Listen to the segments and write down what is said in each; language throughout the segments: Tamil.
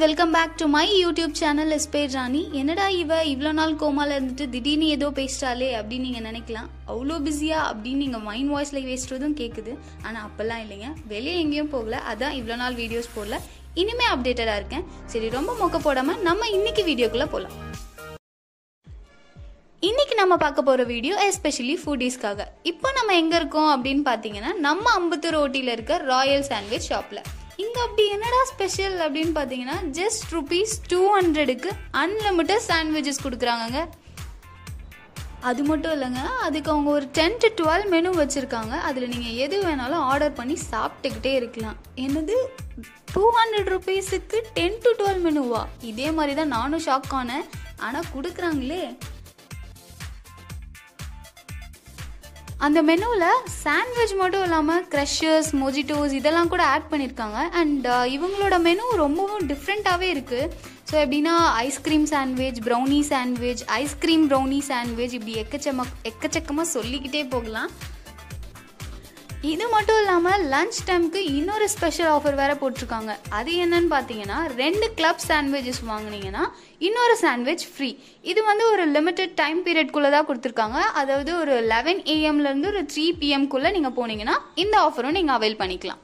Welcome back to my YouTube channel எஸ் பேர் ராணி என்னடா இவ இவ்வளோ நாள் கோமால இருந்துட்டு திடீர்னு ஏதோ பேசிட்டாலே அப்படின்னு நீங்கள் நினைக்கலாம் அவ்வளோ பிஸியா அப்படின்னு நீங்கள் மைண்ட் வாய்ஸில் பேசுறதும் கேட்குது ஆனால் அப்போல்லாம் இல்லைங்க வெளியே எங்கேயும் போகல அதான் இவ்வளோ நாள் வீடியோஸ் போடல இனிமே அப்டேட்டடாக இருக்கேன் சரி ரொம்ப மொக்க போடாமல் நம்ம இன்னைக்கு வீடியோக்குள்ளே போகலாம் இன்னைக்கு நம்ம பார்க்க போகிற வீடியோ எஸ்பெஷலி ஃபுட்டீஸ்க்காக இப்போ நம்ம எங்கே இருக்கோம் அப்படின்னு பார்த்தீங்கன்னா நம்ம அம்பத்தூர் ஓட்டியில் இருக்க ராயல் சாண்ட்விச் ஷாப்பில் இங்கே அப்படி என்னடா ஸ்பெஷல் அப்படின்னு பார்த்தீங்கன்னா ஜஸ்ட் ருபீஸ் டூ ஹண்ட்ரடுக்கு அன்லிமிட்டட் சாண்ட்விச்சஸ் கொடுக்குறாங்கங்க அது மட்டும் இல்லைங்க அதுக்கு அவங்க ஒரு டென் டு டுவெல் மெனு வச்சுருக்காங்க அதில் நீங்கள் எது வேணாலும் ஆர்டர் பண்ணி சாப்பிட்டுக்கிட்டே இருக்கலாம் என்னது டூ ஹண்ட்ரட் ருபீஸுக்கு டென் டு டுவெல் மெனுவா இதே மாதிரி தான் நானும் ஷாக் ஆனேன் ஆனால் கொடுக்குறாங்களே அந்த மெனுவில் சாண்ட்விச் மட்டும் இல்லாமல் க்ரஷர்ஸ் மொஜிட்டோஸ் இதெல்லாம் கூட ஆட் பண்ணியிருக்காங்க அண்ட் இவங்களோட மெனு ரொம்பவும் டிஃப்ரெண்ட்டாகவே இருக்குது ஸோ எப்படின்னா ice cream sandwich brownie sandwich ice cream brownie sandwich இப்படி எக்கச்சம எக்கச்சக்கமாக சொல்லிக்கிட்டே போகலாம் இது மட்டும் இல்லாமல் லஞ்ச் டைமுக்கு இன்னொரு ஸ்பெஷல் ஆஃபர் வேற போட்டிருக்காங்க அது என்னன்னு பார்த்தீங்கன்னா ரெண்டு கிளப் சாண்ட்விச்சஸ் வாங்குனீங்கன்னா இன்னொரு சாண்ட்விச் ஃப்ரீ இது வந்து ஒரு லிமிட்டட் டைம் பீரியட்குள்ளே தான் கொடுத்துருக்காங்க அதாவது ஒரு லெவன் ஏஎம்லேருந்து ஒரு த்ரீ பிஎம்குள்ளே நீங்கள் போனீங்கன்னா இந்த ஆஃபரும் நீங்கள் அவைல் பண்ணிக்கலாம்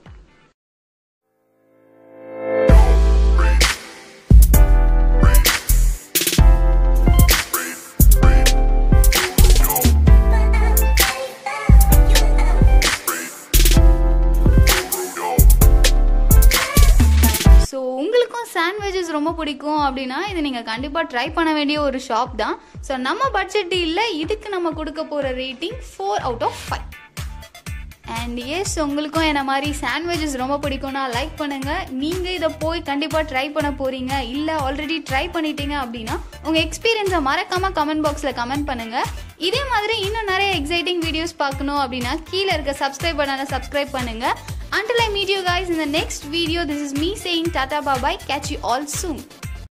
ஸோ உங்களுக்கும் சாண்ட்விச்சஸ் ரொம்ப பிடிக்கும் அப்படின்னா இது நீங்கள் கண்டிப்பாக ட்ரை பண்ண வேண்டிய ஒரு ஷாப் தான் ஸோ நம்ம பட்ஜெட் இல்லை இதுக்கு நம்ம கொடுக்க போகிற rating four out of five and yes உங்களுக்கும் என்ன மாதிரி சாண்ட்விச்சஸ் ரொம்ப பிடிக்கும்னா லைக் பண்ணுங்கள் நீங்கள் இதை போய் கண்டிப்பாக ட்ரை பண்ண போகிறீங்க இல்லை ஆல்ரெடி ட்ரை பண்ணிட்டீங்க அப்படின்னா உங்கள் எக்ஸ்பீரியன்ஸை மறக்காமல் கமெண்ட் பாக்ஸில் கமெண்ட் பண்ணுங்கள் இதே மாதிரி இன்னும் நிறைய எக்ஸைட்டிங் வீடியோஸ் பார்க்கணும் அப்படின்னா கீழே இருக்க சப்ஸ்கிரைப் பண்ணால சப்ஸ்கிரைப் பண்ணுங்கள் Until I meet you guys in the next video, this is me saying Tata bye bye. Catch you all soon.